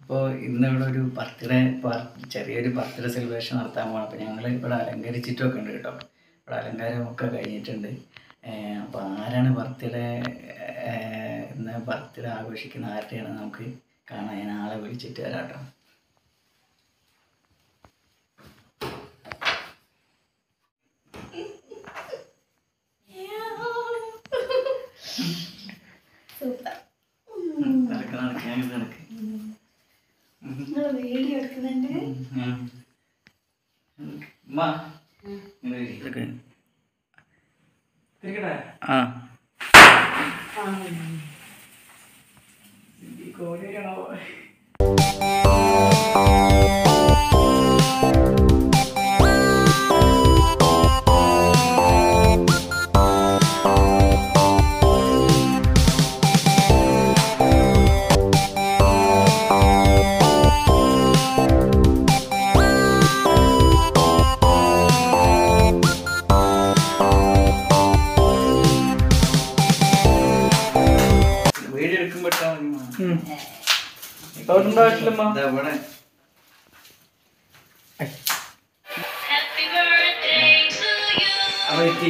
അപ്പോൾ ഇന്ന് ഇവിടെ ഒരു ബർത്ത്ഡേ ചെറിയൊരു ബർത്ത്ഡേ സെലിബ്രേഷൻ നടത്താൻ പോകണം അപ്പോൾ ഞങ്ങൾ ഇവിടെ അലങ്കരിച്ചിട്ടൊക്കെ ഉണ്ട് കേട്ടോ ഇവിടെ അലങ്കാരമൊക്കെ കഴിഞ്ഞിട്ടുണ്ട് അപ്പോൾ ആരാണ് ബർത്ത്ഡേ ഇന്ന് ബർത്ത്ഡേ ആഘോഷിക്കുന്ന ആരുടെയാണ് നമുക്ക് കാണാൻ ഞാൻ ആളെ വിളിച്ചിട്ട് വരാം കേട്ടോ സൂപ്പർ നടക്ക് നടക്ക് ഞാൻ നടക്ക് നിങ്ങൾ വീഡിയോ എടുക്കുന്നുണ്ട് ഉമ്മ ഇങ്ങനെ ഇരിക്ക്. ആ ഈ കോഴിയാണോ? വീഡിയോ എടുക്കുമ്പോ ഇട്ടാ മതി ഉമ്മ. ദാ ഇവിടെ. അവിടെ എത്തി.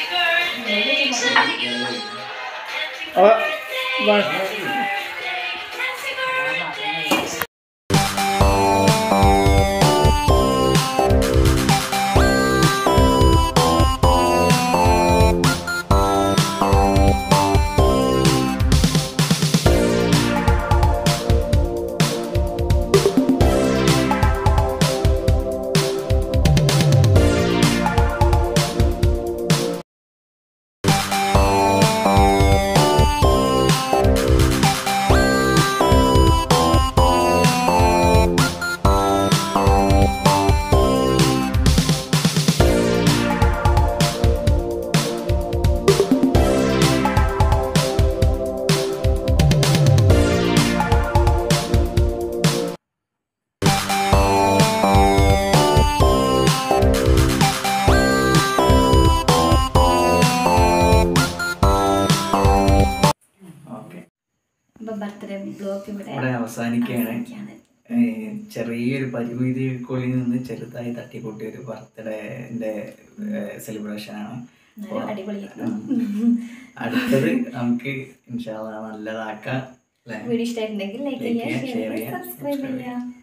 ഓക്കേ. അപ്പൊ ബർത്ത്ഡേ ബ്ലോഗ് ഇവിടെ ഇവിടെ അവസാനിക്കുകയാണ് അവസാനിക്കുകയാണ്. ഏഹ് ചെറിയൊരു പരിമിതിക്കുള്ളിൽ നിന്ന് ചെറുതായി തട്ടിക്കൂട്ടിയ ഒരു ബർത്ത്ഡേന്റെ സെലിബ്രേഷൻ ആണ് നല്ല അടിപൊളിയായിരുന്നു അടുത്തത് നമുക്ക് ഇൻഷാല്ല നല്ലതാക്കാം അല്ലേ വീഡിയോ ഇഷ്ടമായിട്ടുണ്ടെങ്കിൽ ലൈക്ക് Like ചെയ്യുക ചെയ്യുക, ഷെയർ share ചെയ്യുക ചെയ്യുക, സബ്സ്ക്രൈബ് subscribe ചെയ്യുക